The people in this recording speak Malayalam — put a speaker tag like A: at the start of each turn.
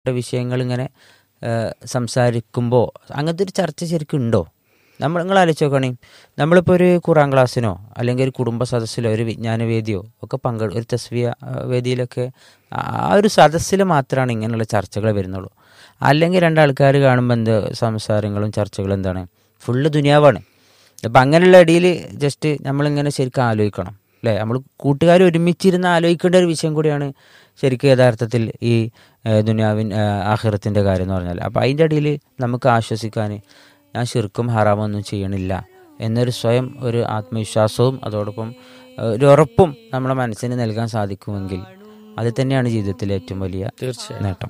A: വിഷയങ്ങൾ ഇങ്ങനെ സംസാരിക്കുമ്പോൾ അങ്ങനത്തെ ഒരു ചർച്ച ശരിക്കും ഉണ്ടോ നമ്മൾ നിങ്ങൾ ആലോചിച്ച് നോക്കുകയാണെങ്കിൽ നമ്മളിപ്പോൾ ഒരു ഖുറാൻ ക്ലാസ്സിനോ അല്ലെങ്കിൽ ഒരു കുടുംബ സദസ്സിലോ ഒരു വിജ്ഞാന വേദിയോ ഒക്കെ പങ്കെ ഒരു തസ്വിയ ആ, വേദിയിലൊക്കെ ആ ഒരു സദസ്സിൽ മാത്രമാണ് ഇങ്ങനെയുള്ള ചർച്ചകൾ വരുന്നുള്ളൂ അല്ലെങ്കിൽ രണ്ടാൾക്കാർ കാണുമ്പോൾ എന്ത് സംസാരങ്ങളും ചർച്ചകളും എന്താണ് ഫുള്ള് ദുനിയാവാണ് അപ്പം അങ്ങനെയുള്ള ഇടയിൽ ജസ്റ്റ് നമ്മളിങ്ങനെ ശരിക്കും ആലോചിക്കണം അല്ലേ നമ്മൾ കൂട്ടുകാർ ഒരുമിച്ചിരുന്ന് ആലോചിക്കേണ്ട ഒരു വിഷയം കൂടിയാണ് ശരിക്കും യഥാർത്ഥത്തിൽ ഈ ഏഹ്, ദുനിയാവിൻ ഏഹ്, ആഖിറത്തിൻ്റെ കാര്യം എന്ന് പറഞ്ഞാൽ അപ്പോൾ അതിൻ്റെ ഇടയിൽ നമുക്ക് ആശ്വസിക്കാൻ ഞാൻ ശിർക്കും ഹറാമൊന്നും ചെയ്യണില്ല എന്നൊരു സ്വയം ഒരു ആത്മവിശ്വാസവും അതോടൊപ്പം ഏഹ്, ഒരു ഉറപ്പും നമ്മളെ മനസ്സിന് നൽകാൻ സാധിക്കുമെങ്കിൽ അത് തന്നെയാണ് ജീവിതത്തിലെ ഏറ്റവും വലിയ
B: തീർച്ചയായും
A: നേട്ടം